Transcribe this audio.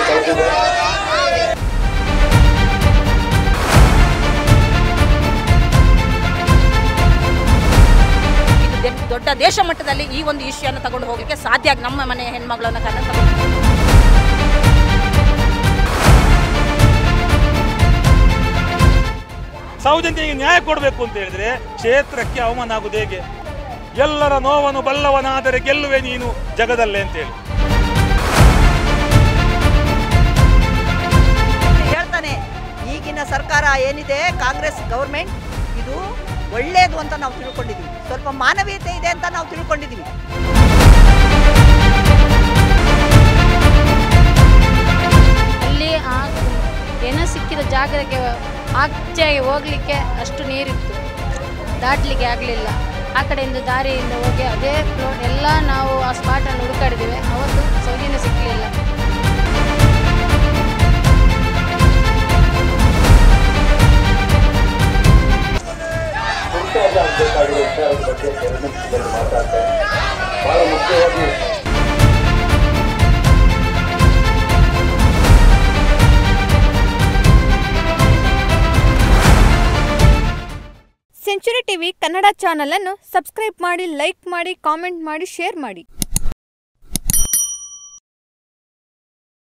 ಕಳೆದಿದೆ ಇದು ದೆ- ದೊಡ್ಡ ದೇಶ ಮಟ್ಟದಲ್ಲಿ ಈ ಒಂದು ಇಶ್ಯೂಯನ್ನು ತಗೊಂಡು ಹೋಗಲಿಕ್ಕೆ ಸಾಧ್ಯ ಆಗ್- ನಮ್ಮ ಮನೆ ಹೆಣ್ಮಗಳನ್ನ ಕನ್ನ ತಗೊಂಡು ಸೌಜನ್ಯಗೆ ನ್ಯಾಯ ಕೊಡಬೇಕು ಅಂತ ಹೇಳಿದ್ರೆ ಕ್ಷೇತ್ರಕ್ಕೆ ಅವಮಾನ ಆಗುವುದು ಹೇಗೆ ಎಲ್ಲರ ನೋವನ್ನು ಬಲ್ಲವನಾದರೆ ಗೆಲ್ಲುವೆ ನೀನು ಜಗದಲ್ಲೇ ಅಂತೇಳಿ ಹೇಳ್ತಾನೆ ಈಗಿನ ಸರ್ಕಾರ ಏನಿದೆ ಕಾಂಗ್ರೆಸ್ ಗೌರ್ಮೆಂಟ್ ಇದು ಒಳ್ಳೆಯದು ಅಂತ ನಾವು ತಿಳ್ಕೊಂಡಿದ್ದೀವಿ ಸ್ವಲ್ಪ ಮಾನವೀಯತೆ ಇದೆ ಅಂತ ನಾವು ತಿಳ್ಕೊಂಡಿದ್ದೀವಿ ಅಲ್ಲಿ ಆ ಏನೋ ಸಿಕ್ಕಿದ ಜಾಗಕ್ಕೆ ಆಚೆಗೆ ಹೋಗ್ಲಿಕ್ಕೆ ಅಷ್ಟು ನೀರಿತ್ತು ದಾಟಲಿಕ್ಕೆ ಆಗಲಿಲ್ಲ ಆ ಕಡೆಯಿಂದ ದಾರಿಯಿಂದ ಹೋಗಿ ಅದೇ ಫ್ಲೋ- ಎಲ್ಲ ನಾವು ಆ ಸ್ಪಾಟನ್ನು ಹುಡುಕಾಡಿದ್ದೇವೆ ಅವತ್ತು ಸೌಜನ್ಯ ಸಿಕ್ಕಲಿಲ್ಲ ಮುಖ್ಯವಾಗಿ ಆಗಬೇಕಾಗಿರೋ ವಿಚಾರದ ಬಗ್ಗೆ ಎರಡು ನಿಮಿಷದಲ್ಲಿ ಮಾತಾಡ್ತೇನೆ ಬಹಳ ಮುಖ್ಯವಾಗಿ ಸೆಂಚುರಿ ಟಿವಿ ಕನ್ನಡ ಚಾನಲ್ ಅನ್ನು ಸಬ್ಸ್ಕ್ರೈಬ್ ಮಾಡಿ ಲೈಕ್ ಮಾಡಿ ಕಾಮೆಂಟ್ ಮಾಡಿ ಶೇರ್ ಮಾಡಿ